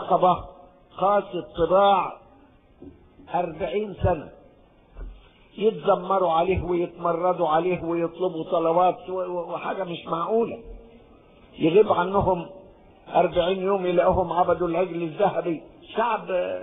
العقبة قاس الطباع أربعين سنة يتذمروا عليه ويتمردوا عليه ويطلبوا طلبات وحاجة مش معقولة يغيب عنهم أربعين يوم يلاقوهم عبدوا العجل الذهبي شعب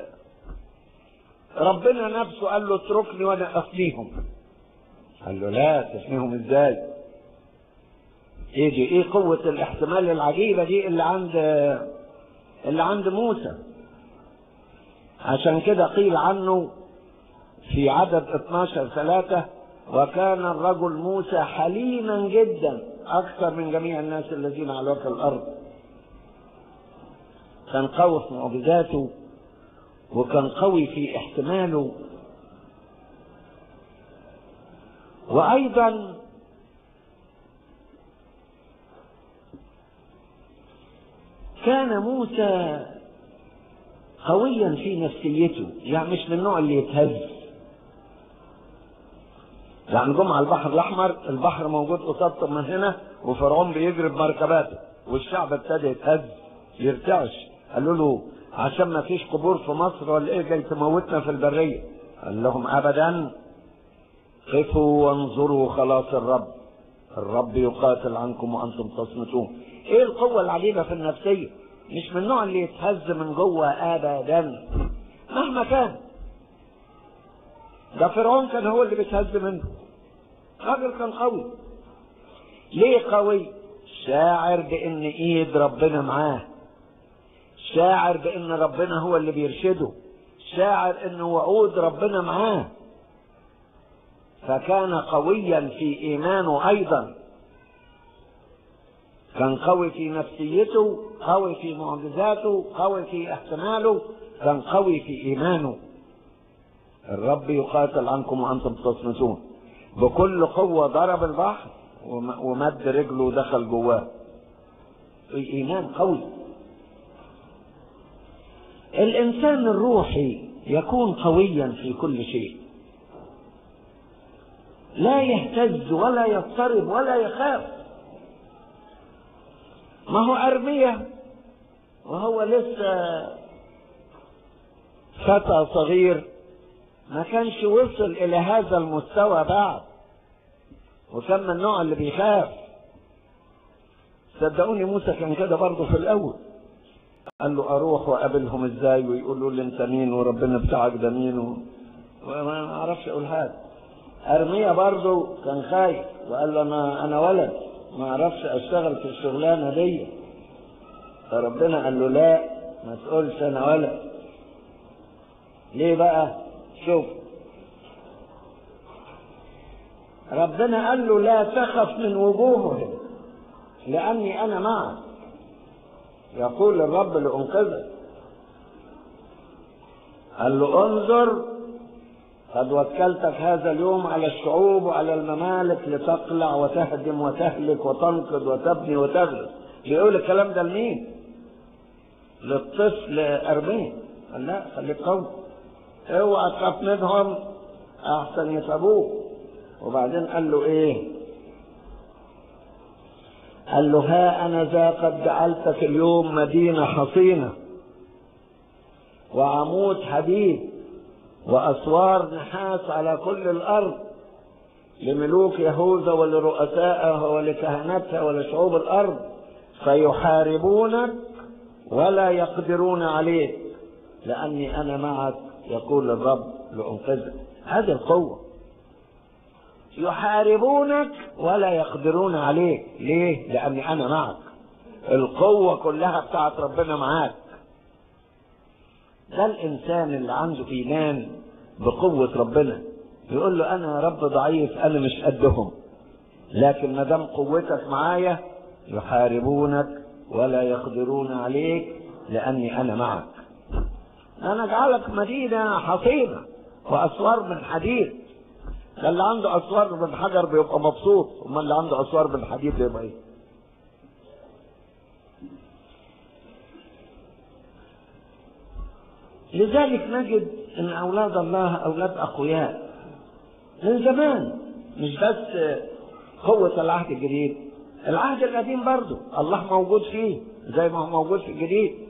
ربنا نفسه قال له اتركني وانا افنيهم قال له لا تفنيهم ازاي ايه دي ايه قوة الاحتمال العجيبة دي اللي عند اللي عند موسى عشان كده قيل عنه في عدد 12 ثلاثة وكان الرجل موسى حليما جدا أكثر من جميع الناس الذين على وجه الأرض كان قوي في معجزاته وكان قوي في احتماله وأيضا كان موسى قويا في نفسيته يعني مش من النوع اللي يتهز يعني جم على البحر الاحمر البحر موجود قصادهم من هنا وفرعون بيجري بمركباته والشعب ابتدى يتهز يرتعش قالوا له عشان ما فيش قبور في مصر ولا ايه جاي تموتنا في البريه قال لهم ابدا قفوا وانظروا خلاص الرب الرب يقاتل عنكم وانتم تصمتون ايه القوه العجيبه في النفسيه مش من النوع اللي يتهز من جوه ابدا مهما كان ده فرعون كان هو اللي بيتهز منه راجل كان قوي ليه قوي شاعر بان ايد ربنا معاه شاعر بان ربنا هو اللي بيرشده شاعر ان وعود ربنا معاه فكان قويا في ايمانه ايضا كان قوي في نفسيته قوي في معجزاته قوي في احتماله كان قوي في ايمانه الرب يقاتل عنكم وانتم تصمتون بكل قوة ضرب البحر ومد رجله ودخل جواه ايمان قوي الانسان الروحي يكون قويا في كل شيء لا يهتز ولا يضطرب ولا يخاف ما هو أرمية وهو لسه فتى صغير ما كانش وصل إلى هذا المستوى بعد وكان من النوع اللي بيخاف صدقوني موسى كان كده برضه في الأول قال له أروح وأقابلهم إزاي ويقولوا لي أنت مين وربنا بتاعك ده مين و... وما أعرفش أقول هذا أرمية برضه كان خايف وقال له أنا أنا ولد ما أعرفش أشتغل في الشغلانة دي فربنا قال له لا ما تقولش أنا ولد ليه بقى؟ شوف ربنا قال له لا تخف من وجوههم لأني أنا معك يقول الرب لأنقذك قال له انظر قد وكلتك هذا اليوم على الشعوب وعلى الممالك لتقلع وتهدم وتهلك وتنقض وتبني وتغرس بيقول الكلام ده لمين؟ للطفل أرمين قال لا خليك قوي اوعى تخاف منهم احسن يسابوك وبعدين قال له ايه قال له ها انا ذا قد جعلتك اليوم مدينه حصينه وعمود حديد واسوار نحاس على كل الارض لملوك يهوذا ولرؤسائها ولكهنتها ولشعوب الارض فيحاربونك ولا يقدرون عليك لاني انا معك يقول الرب لأنقذك هذه القوة يحاربونك ولا يقدرون عليك ليه؟ لأني أنا معك القوة كلها بتاعت ربنا معاك ده الإنسان اللي عنده إيمان بقوة ربنا يقول له أنا يا رب ضعيف أنا مش قدهم لكن ما دام قوتك معايا يحاربونك ولا يقدرون عليك لأني أنا معك انا اجعلك مدينه حصينه واسوار من حديد ده اللي عنده اسوار من حجر بيبقى مبسوط اما اللي عنده اسوار من حديد بيبقى ايه لذلك نجد ان اولاد الله اولاد اقوياء من زمان مش بس قوة العهد الجديد العهد القديم برضه الله موجود فيه زي ما هو موجود في الجديد